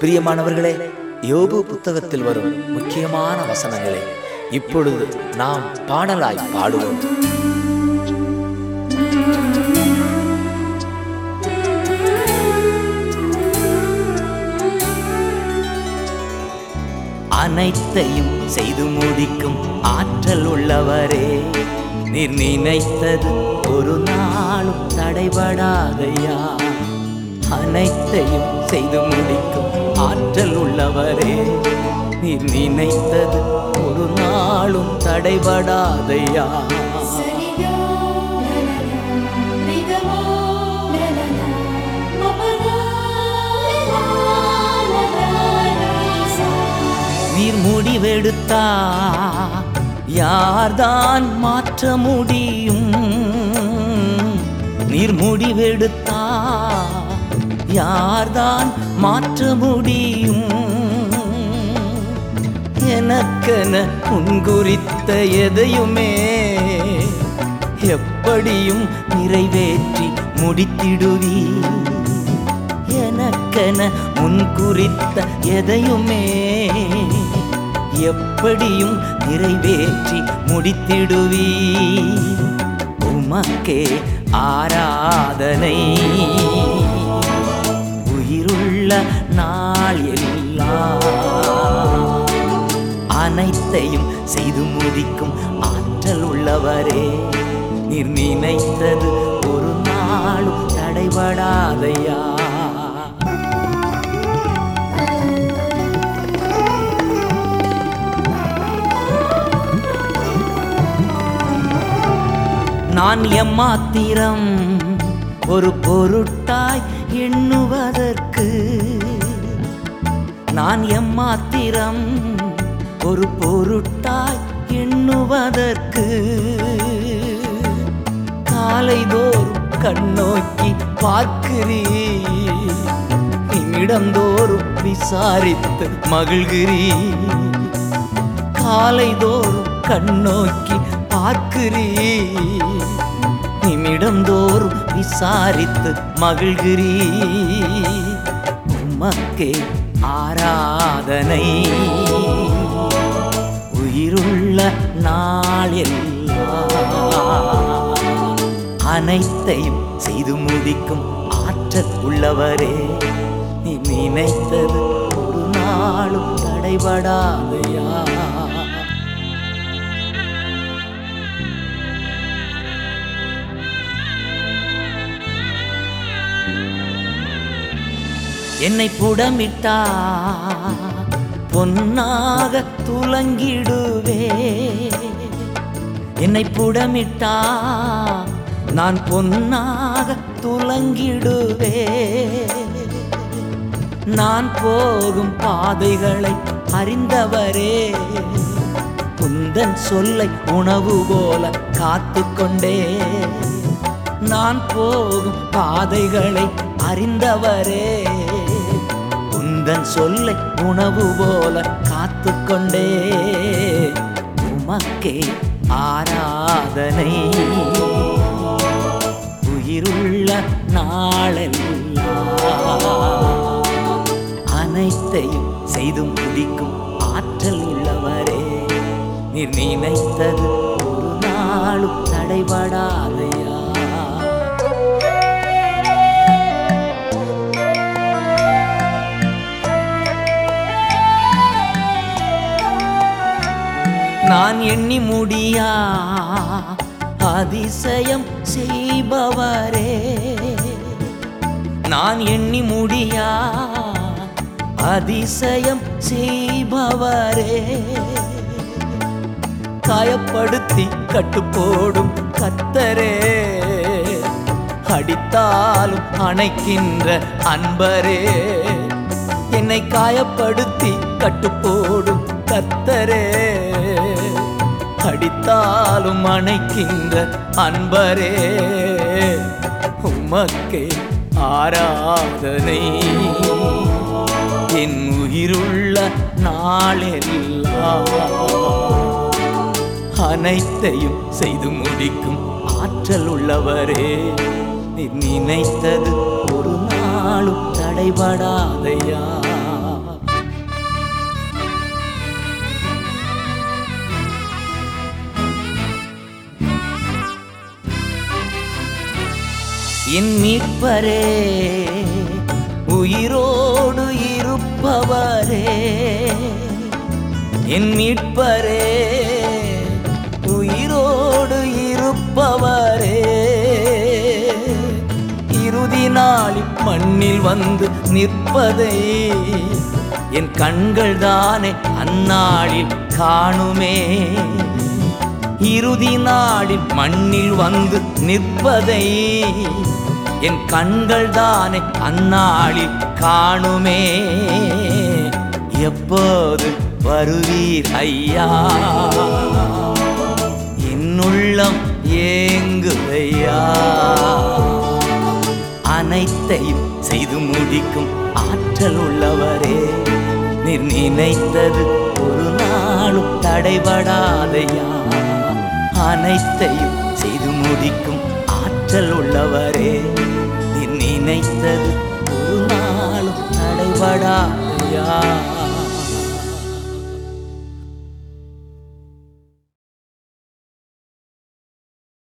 பிரியமானவர்களே யோபு புத்தகத்தில் வரும் முக்கியமான வசனங்களை இப்பொழுது நாம் பாடலாய் பாடுவோம் அனைத்தையும் செய்து முடிக்கும் ஆற்றல் உள்ளவரே நீர் நினைத்தது ஒரு நாளும் தடைபடாதையா அனைத்தையும் செய்து முடிக்கும் ஆற்றல் உள்ளவரே நீர் நினைத்தது ஒரு நாளும் தடைபடாதையா சரிகா லலலா ரிகமா லலலா மபலா லலலா நீர் முடிவெடுத்தா யார்தான் மாற்ற முடியும் நீர் முடிவெடுத்தா யார்தான் மாற்ற முடியும் எனக்கென முன்குறித்த எதையுமே எப்படியும் நிறைவேற்றி முடித்திடுவீ எனக்கென முன்குறித்த எதையுமே எப்படியும் நிறைவேற்றி முடித்திடுவீ உமக்கே ஆராதனை உயிருள்ள நாள் எல்லாம் அனைத்தையும் செய்து முடிக்கும் ஆற்றல் உள்ளவரே நீர் நினைத்தது ஒரு நாளும் தடைபடாதையா நான் எம்மாத்திரம் ஒரு பொருட்டாய் எண்ணுவதற்கு நான் எம்மாத்திரம் ஒரு பொருட்டாய் எண்ணுவதற்கு காலைதோறும் கண்ணோக்கி பார்க்கிறீ நிமிடந்தோறும் விசாரித்து மகிழ்கிறீ காலைதோறும் கண்ணோக்கி பார்க்கிறீ நிமிடந்தோறும் விசாரித்து மகிழ்கிறீ உமக்கே ஆராதனை உயிருள்ள நாள் எல்லாம் அனைத்தையும் செய்து முடிக்கும் ஆற்றல் உள்ளவரே நீ நினைத்தது ஒரு நாளும் தடைபடாதையா என்னை புடமிட்டா பொன்னாக துலங்கிடுவே என்னை புடமிட்டா நான் பொன்னாக துலங்கிடுவே நான் போகும் பாதைகளை அறிந்தவரே குந்தன் சொல்லை உணவு போல காத்து கொண்டே நான் போகும் பாதைகளை அறிந்தவரே உந்தன் சொல்லை உணவு போல காத்து கொண்டே உமக்கே ஆராதனை உயிருள்ள நாளெல்லாம் அனைத்தையும் செய்து முடிக்கும் ஆற்றல் உள்ளவரே நீர் நினைத்தது ஒரு நாளும் தடைபடாதையா நான் எண்ணி முடியா அதிசயம் செய்பவரே நான் எண்ணி முடியா அதிசயம் செய்பவரே காயப்படுத்தி கட்டுப்போடும் கத்தரே அடித்தாலும் அணைக்கின்ற அன்பரே என்னை காயப்படுத்தி கட்டுப்போடும் கத்தரே அடித்தாலும் அணைக்கின்ற அன்பரே உமக்கே ஆராதனை என் உயிருள்ள நாளெல்லாம் அனைத்தையும் செய்து முடிக்கும் ஆற்றல் உள்ளவரே நீ நினைத்தது ஒரு நாளும் தடைபடாதையா என் மீட்பரே உயிரோடு இருப்பவரே என் மீட்பரே உயிரோடு இருப்பவரே இறுதி நாளில் மண்ணில் வந்து நிற்பதை என் கண்கள் தானே அந்நாளில் காணுமே இறுதி நாளில் மண்ணில் வந்து நிற்பதை என் கண்கள் தானே அந்நாளில் காணுமே எப்போது வருவீர் ஐயா என்னுள்ளம் ஏங்குதையா அனைத்தையும் செய்து முடிக்கும் ஆற்றல் உள்ளவரே நீர் நினைத்தது ஒரு நாளும் தடைபடாதையா அனைத்தையும் செய்து முடிக்கும் ஆற்றல் உள்ளவரே நீர் நினைத்தது ஒரு நாளும் தடைபடாதையா